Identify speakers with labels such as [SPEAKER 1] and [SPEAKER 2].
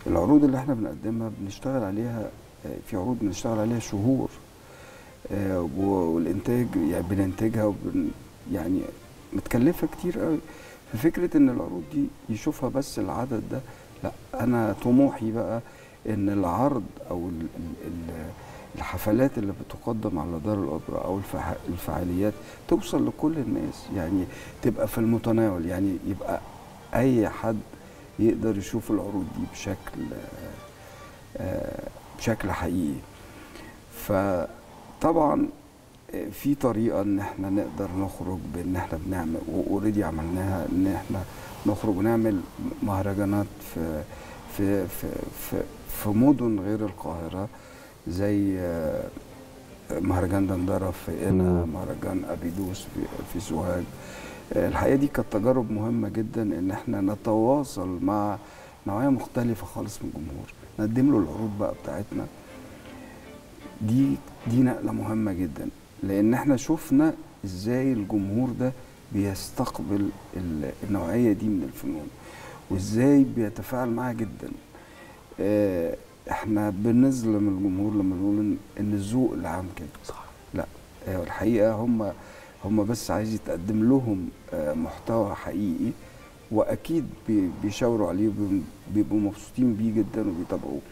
[SPEAKER 1] العروض اللي احنا بنقدمها بنشتغل عليها آه، في عروض بنشتغل عليها شهور آه، و- والانتاج يعني بننتجها وبن يعني متكلفه كتير قوي ففكره ان العروض دي يشوفها بس العدد ده لا انا طموحي بقى ان العرض او ال- ال- ال- الحفلات اللي بتقدم على دار الاوبرا او الفع- الفعاليات توصل لكل الناس يعني تبقى في المتناول يعني يبقى اي حد يقدر يشوف العروض دي بشكل آه، آه، بشكل حقيقي فطبعا آه، في طريقه ان احنا نقدر نخرج بان احنا بنعمل واوريدي عملناها ان احنا نخرج ونعمل مهرجانات في في في في, في مدن غير القاهره زي آه، مهرجان دندره في قنا
[SPEAKER 2] مم.
[SPEAKER 1] مهرجان ابيدوس في في سوهاج آه، الحقيقه دي كانت تجارب مهمه جدا ان احنا نتواصل مع نوعيه مختلفه خالص من الجمهور نقدم له العروض بقى بتاعتنا دي دي نقله مهمه جدا لان احنا شفنا ازاي الجمهور ده بيستقبل ال- النوعيه دي من الفنون وازاي بيتفاعل معاها جدا آه، احنا بنظلم الجمهور لما نقول ان إن الذوق العام كده
[SPEAKER 2] صح
[SPEAKER 1] لا آه، الحقيقه هم هم بس عايز يتقدم لهم آه، محتوى حقيقي واكيد بي- بيشاوروا عليه وبيبقوا مبسوطين بيه جدا وبيتابعوه